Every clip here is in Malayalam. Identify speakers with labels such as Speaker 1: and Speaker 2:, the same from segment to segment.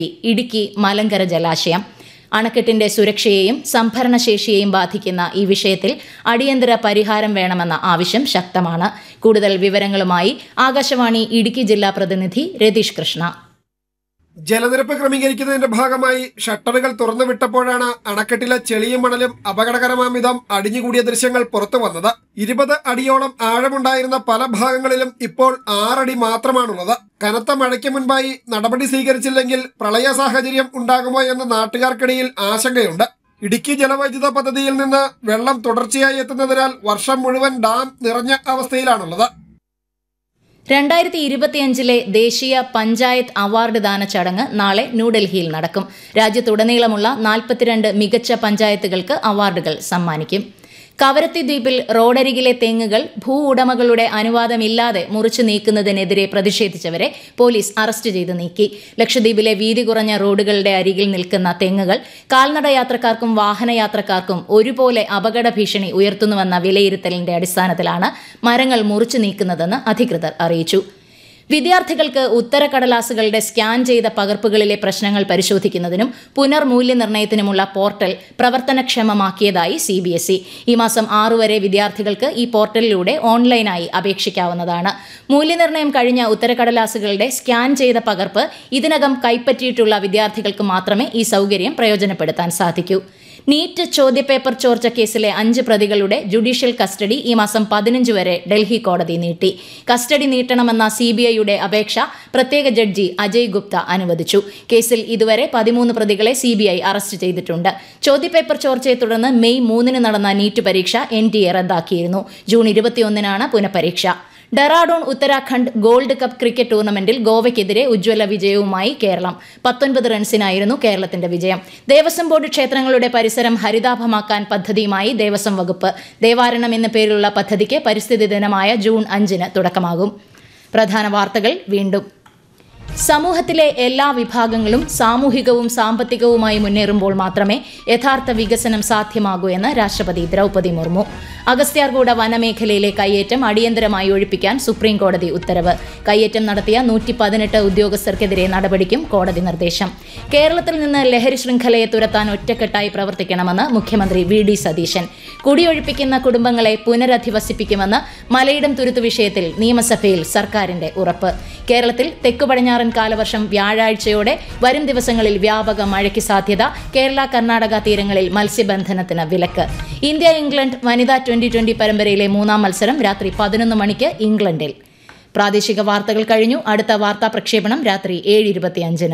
Speaker 1: ഇടുക്കി മലങ്കര ജലാശയം അണക്കെട്ടിന്റെ സുരക്ഷയെയും സംഭരണശേഷിയെയും ബാധിക്കുന്ന ഈ വിഷയത്തിൽ അടിയന്തര പരിഹാരം വേണമെന്ന ആവശ്യം ശക്തമാണ് കൂടുതൽ വിവരങ്ങളുമായി ആകാശവാണി ഇടുക്കി ജില്ലാ പ്രതിനിധി രതീഷ് കൃഷ്ണ
Speaker 2: ജലനിരപ്പ് ക്രമീകരിക്കുന്നതിന്റെ ഭാഗമായി ഷട്ടറുകൾ തുറന്നുവിട്ടപ്പോഴാണ് അണക്കെട്ടിലെ ചെളിയും മണലും അപകടകരമാം വിധം അടിഞ്ഞുകൂടിയ ദൃശ്യങ്ങൾ പുറത്തു വന്നത് ഇരുപത് അടിയോളം ആഴമുണ്ടായിരുന്ന പല ഭാഗങ്ങളിലും ഇപ്പോൾ ആറടി മാത്രമാണുള്ളത് കനത്ത മഴയ്ക്ക് മുൻപായി നടപടി സ്വീകരിച്ചില്ലെങ്കിൽ പ്രളയ സാഹചര്യം ഉണ്ടാകുമോ എന്ന നാട്ടുകാർക്കിടയിൽ ആശങ്കയുണ്ട് ഇടുക്കി ജലവൈദ്യുത പദ്ധതിയിൽ നിന്ന് വെള്ളം തുടർച്ചയായി എത്തുന്നതിനാൽ വർഷം മുഴുവൻ ഡാം നിറഞ്ഞ അവസ്ഥയിലാണുള്ളത്
Speaker 1: രണ്ടായിരത്തി ഇരുപത്തിയഞ്ചിലെ ദ്ദേശീയ പഞ്ചായത്ത് അവാർഡ് ദാന ചടങ്ങ് നാളെ ന്യൂഡൽഹിയിൽ നടക്കും രാജ്യത്തുടനീളമുള്ള നാൽപ്പത്തിരണ്ട് മികച്ച പഞ്ചായത്തുകൾക്ക് അവാർഡുകൾ സമ്മാനിക്കും കവരത്തി ദ്വീപിൽ റോഡരികിലെ തെങ്ങുകൾ ഭൂ ഉടമകളുടെ അനുവാദമില്ലാതെ മുറിച്ചു നീക്കുന്നതിനെതിരെ പ്രതിഷേധിച്ചവരെ പോലീസ് അറസ്റ്റ് ചെയ്ത് നീക്കി ലക്ഷദ്വീപിലെ വീതി കുറഞ്ഞ റോഡുകളുടെ അരികിൽ നിൽക്കുന്ന തെങ്ങുകൾ കാൽനട യാത്രക്കാർക്കും വാഹനയാത്രക്കാർക്കും ഒരുപോലെ അപകട ഭീഷണി ഉയർത്തുന്നുവെന്ന വിലയിരുത്തലിന്റെ അടിസ്ഥാനത്തിലാണ് മരങ്ങൾ മുറിച്ചു നീക്കുന്നതെന്ന് അധികൃതർ അറിയിച്ചു വിദ്യാർത്ഥികൾക്ക് ഉത്തരക്കടലാസുകളുടെ സ്കാൻ ചെയ്ത പകർപ്പുകളിലെ പ്രശ്നങ്ങൾ പരിശോധിക്കുന്നതിനും പുനർമൂല്യനിർണ്ണയത്തിനുമുള്ള പോർട്ടൽ പ്രവർത്തനക്ഷമമാക്കിയതായി സി ബി എസ് ഇ ഈ മാസം ആറു വരെ വിദ്യാർത്ഥികൾക്ക് ഈ പോർട്ടലിലൂടെ ഓൺലൈനായി അപേക്ഷിക്കാവുന്നതാണ് മൂല്യനിർണ്ണയം കഴിഞ്ഞ ഉത്തരക്കടലാസുകളുടെ സ്കാൻ ചെയ്ത പകർപ്പ് ഇതിനകം കൈപ്പറ്റിയിട്ടുള്ള വിദ്യാർത്ഥികൾക്ക് മാത്രമേ ഈ സൗകര്യം പ്രയോജനപ്പെടുത്താൻ സാധിക്കൂ നീറ്റ് ചോദ്യപേപ്പർ ചോർച്ച കേസിലെ അഞ്ച് പ്രതികളുടെ ജുഡീഷ്യൽ കസ്റ്റഡി ഈ മാസം പതിനഞ്ച് വരെ ഡൽഹി കോടതി നീട്ടി കസ്റ്റഡി നീട്ടണമെന്ന സി ബി ഐയുടെ അപേക്ഷ പ്രത്യേക ജഡ്ജി അജയ് ഗുപ്ത അനുവദിച്ചു കേസിൽ ഇതുവരെ പതിമൂന്ന് പ്രതികളെ സി ബി ഐ അറസ്റ്റ് ചെയ്തിട്ടുണ്ട് ചോദ്യപേപ്പർ ചോർച്ചയെ തുടർന്ന് മെയ് മൂന്നിന് നടന്ന നീറ്റ് പരീക്ഷ എൻ ടി എ റദ്ദാക്കിയിരുന്നു ജൂൺ ഇരുപത്തിയൊന്നിനാണ് പുനഃപരീക്ഷ Dehradun Uttarakhand gold cup cricket ടൂർണമെന്റിൽ ഗോവയ്ക്കെതിരെ ഉജ്ജ്വല വിജയവുമായി കേരളം പത്തൊൻപത് റൺസിനായിരുന്നു കേരളത്തിന്റെ വിജയം ദേവസ്വം ബോർഡ് ക്ഷേത്രങ്ങളുടെ പരിസരം ഹരിതാഭമാക്കാൻ പദ്ധതിയുമായി ദേവസ്വം വകുപ്പ് ദേവാരണം എന്ന പേരിലുള്ള പദ്ധതിക്ക് പരിസ്ഥിതി ദിനമായ ജൂൺ അഞ്ചിന് തുടക്കമാകും പ്രധാന വാർത്തകൾ വീണ്ടും സമൂഹത്തിലെ എല്ലാ വിഭാഗങ്ങളും സാമൂഹികവും സാമ്പത്തികവുമായി മുന്നേറുമ്പോൾ മാത്രമേ യഥാർത്ഥ വികസനം സാധ്യമാകൂ എന്ന് രാഷ്ട്രപതി ദ്രൗപദി മുർമു അഗസ്ത്യാർകൂട വനമേഖലയിലെ കയ്യേറ്റം അടിയന്തരമായി ഒഴിപ്പിക്കാൻ സുപ്രീം കോടതി ഉത്തരവ് കയ്യേറ്റം നടത്തിയ നൂറ്റി പതിനെട്ട് ഉദ്യോഗസ്ഥർക്കെതിരെ നടപടിക്കും കോടതി നിർദ്ദേശം കേരളത്തിൽ നിന്ന് ലഹരി ശൃംഖലയെ തുരത്താൻ ഒറ്റക്കെട്ടായി പ്രവർത്തിക്കണമെന്ന് മുഖ്യമന്ത്രി വി ഡി സതീശൻ കുടിയൊഴിപ്പിക്കുന്ന കുടുംബങ്ങളെ പുനരധിവസിപ്പിക്കുമെന്ന് മലയിടം തുരുത്തു വിഷയത്തിൽ നിയമസഭയിൽ സർക്കാരിന്റെ ഉറപ്പ് കേരളത്തിൽ തെക്കു പടിഞ്ഞാറൻ കാലവർഷം വ്യാഴാഴ്ചയോടെ വരും ദിവസങ്ങളിൽ വ്യാപക മഴയ്ക്ക് സാധ്യത കേരള കർണാടക തീരങ്ങളിൽ മത്സ്യബന്ധനത്തിന് വിലക്ക് ഇന്ത്യ ഇംഗ്ലണ്ട് വനിതാ ട്വന്റി ട്വന്റി പരമ്പരയിലെ മൂന്നാം മത്സരം രാത്രി പതിനൊന്ന് മണിക്ക് ഇംഗ്ലണ്ടിൽ പ്രാദേശിക വാർത്തകൾ കഴിഞ്ഞു അടുത്ത വാർത്താ പ്രക്ഷേപണം രാത്രി ഏഴ് ഇരുപത്തിയഞ്ചിന്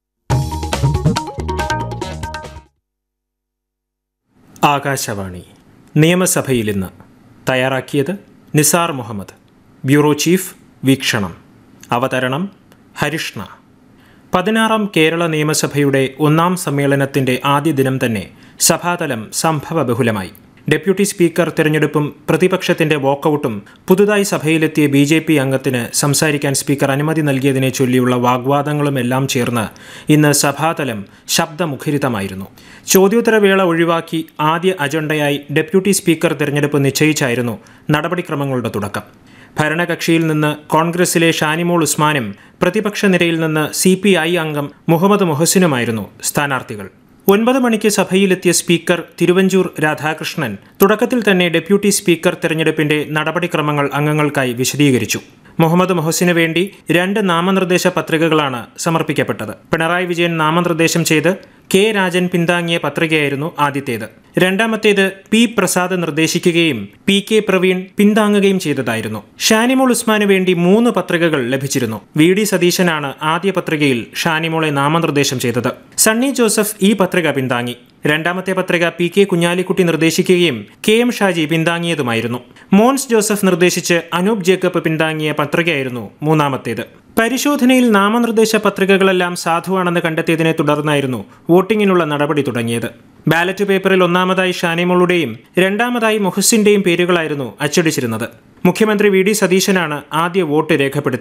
Speaker 3: ആകാശവാണി നിയമസഭയിൽ ഇന്ന് തയ്യാറാക്കിയത് നിസാർ മുഹമ്മദ് ബ്യൂറോ ചീഫ് വീക്ഷണം അവതരണം ഹരിഷ്ണ പതിനാറാം കേരള നിയമസഭയുടെ ഒന്നാം സമ്മേളനത്തിന്റെ ആദ്യ ദിനം തന്നെ സഭാതലം സംഭവബഹുലമായി ഡെപ്യൂട്ടി സ്പീക്കർ തിരഞ്ഞെടുപ്പും പ്രതിപക്ഷത്തിന്റെ വാക്കൌട്ടും പുതുതായി സഭയിലെത്തിയ ബി ജെ പി അംഗത്തിന് സംസാരിക്കാൻ സ്പീക്കർ അനുമതി നൽകിയതിനെ ചൊല്ലിയുള്ള വാഗ്വാദങ്ങളുമെല്ലാം ചേർന്ന് ഇന്ന് സഭാതലം ശബ്ദമുഖരിതമായിരുന്നു ചോദ്യോത്തരവേള ഒഴിവാക്കി ആദ്യ അജണ്ടയായി ഡെപ്യൂട്ടി സ്പീക്കർ തിരഞ്ഞെടുപ്പ് നിശ്ചയിച്ചായിരുന്നു നടപടിക്രമങ്ങളുടെ തുടക്കം ഭരണകക്ഷിയിൽ നിന്ന് കോൺഗ്രസിലെ ഷാനിമോൾ ഉസ്മാനും പ്രതിപക്ഷ നിരയിൽ നിന്ന് സി പി ഐ അംഗം മുഹമ്മദ് മുഹസിനുമായിരുന്നു സ്ഥാനാർത്ഥികൾ ഒൻപത് മണിക്ക് സഭയിലെത്തിയ സ്പീക്കർ തിരുവഞ്ചൂർ രാധാകൃഷ്ണൻ തുടക്കത്തിൽ തന്നെ ഡെപ്യൂട്ടി സ്പീക്കർ തെരഞ്ഞെടുപ്പിന്റെ നടപടിക്രമങ്ങൾ അംഗങ്ങൾക്കായി വിശദീകരിച്ചു മുഹമ്മദ് മൊഹസിന് വേണ്ടി രണ്ട് നാമനിർദ്ദേശ പത്രികകളാണ് സമർപ്പിക്കപ്പെട്ടത് പിണറായി വിജയൻ നാമനിർദ്ദേശം ചെയ്ത് കെ രാജൻ പിന്താങ്ങിയ പത്രികയായിരുന്നു ആദ്യത്തേത് രണ്ടാമത്തേത് പി പ്രസാദ് നിർദ്ദേശിക്കുകയും പി കെ പ്രവീൺ പിന്താങ്ങുകയും ചെയ്തതായിരുന്നു ഷാനിമോൾ ഉസ്മാന് വേണ്ടി മൂന്ന് പത്രികകൾ ലഭിച്ചിരുന്നു വി ഡി സതീശനാണ് ആദ്യ പത്രികയിൽ ഷാനിമോളെ നാമനിർദ്ദേശം ചെയ്തത് സണ്ണി ജോസഫ് ഈ പത്രിക പിന്താങ്ങി രണ്ടാമത്തെ പത്രിക പി കെ കുഞ്ഞാലിക്കുട്ടി നിർദ്ദേശിക്കുകയും കെ എം ഷാജി പിന്താങ്ങിയതുമായിരുന്നു മോൻസ് ജോസഫ് നിർദ്ദേശിച്ച് അനൂപ് ജേക്കബ് പിന്താങ്ങിയ പത്രികയായിരുന്നു മൂന്നാമത്തേത് പരിശോധനയിൽ നാമനിർദ്ദേശ പത്രികകളെല്ലാം സാധുവാണെന്ന് കണ്ടെത്തിയതിനെ തുടർന്നായിരുന്നു വോട്ടിങ്ങിനുള്ള നടപടി തുടങ്ങിയത് ബാലറ്റ് പേപ്പറിൽ ഒന്നാമതായി ഷാനിമോളുടെയും രണ്ടാമതായി മുഹസിന്റെയും പേരുകളായിരുന്നു അച്ചടിച്ചിരുന്നത് മുഖ്യമന്ത്രി വി ഡി സതീശനാണ് ആദ്യ വോട്ട് രേഖപ്പെടുത്തിയത്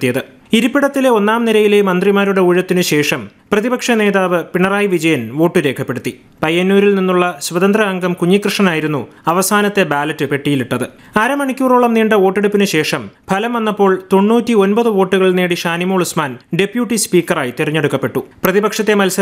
Speaker 3: ഇരിപ്പിടത്തിലെ ഒന്നാം നിരയിലെ മന്ത്രിമാരുടെ ഊഴത്തിനു ശേഷം പ്രതിപക്ഷ നേതാവ് പിണറായി വിജയൻ വോട്ട് രേഖപ്പെടുത്തി പയ്യന്നൂരിൽ നിന്നുള്ള സ്വതന്ത്ര അംഗം കുഞ്ഞികൃഷ്ണനായിരുന്നു അവസാനത്തെ ബാലറ്റ് പെട്ടിയിലിട്ടത് അരമണിക്കൂറോളം നീണ്ട വോട്ടെടുപ്പിന് ശേഷം ഫലം വന്നപ്പോൾ തൊണ്ണൂറ്റി ഒൻപത് വോട്ടുകൾ നേടി ഷാനിമോൾ ഉസ്മാൻ ഡെപ്യൂട്ടി സ്പീക്കറായി തെരഞ്ഞെടുക്കപ്പെട്ടു പ്രതിപക്ഷത്തെ മത്സരം